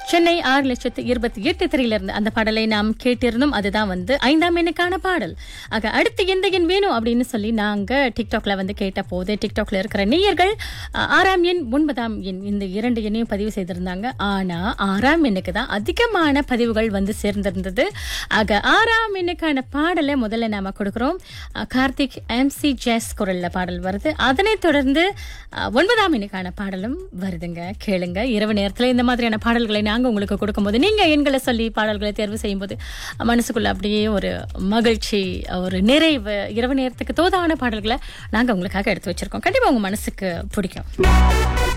சென்னை ஆறு லட்சத்து இருபத்தி எட்டு திரையிலிருந்து அந்த பாடலை நாம் கேட்டிருந்தோம் அதுதான் வந்து ஐந்தாம் எண்ணுக்கான பாடல் ஆக அடுத்து எந்த எண் வேணும் அப்படின்னு சொல்லி நாங்க டிக்டாக்ல வந்து கேட்ட போது டிக்டாக்ல இருக்கிற நேயர்கள் அஹ், ஆறாம் எண் ஒன்பதாம் எண் இந்த இரண்டு எண்ணையும் பதிவு செய்திருந்தாங்க ஆனா ஆறாம் எண்ணுக்கு தான் அதிகமான பதிவுகள் வந்து சேர்ந்திருந்தது ஆக ஆறாம் எண்ணுக்கான பாடலை முதல்ல நாம கொடுக்கிறோம் அஹ், கார்த்திக் எம்சி ஜெஸ் குரல்ல பாடல் வருது அதனைத் தொடர்ந்து அஹ், ஒன்பதாம் எண்ணுக்கான பாடலும் வருதுங்க கேளுங்க இரவு நேரத்துல இந்த மாதிரியான பாடல்களை நாங்க உங்களுக்கு கொடுக்கும்போது நீங்க எண்களை சொல்லி பாடல்களை தேர்வு செய்யும்போது மனசுக்குள்ள அப்படியே ஒரு மகிழ்ச்சி ஒரு நிறைவு இரவு நேரத்துக்கு தோதான பாடல்களை நாங்க உங்களுக்காக எடுத்து வச்சிருக்கோம் கண்டிப்பா உங்க மனசுக்கு பிடிக்கும்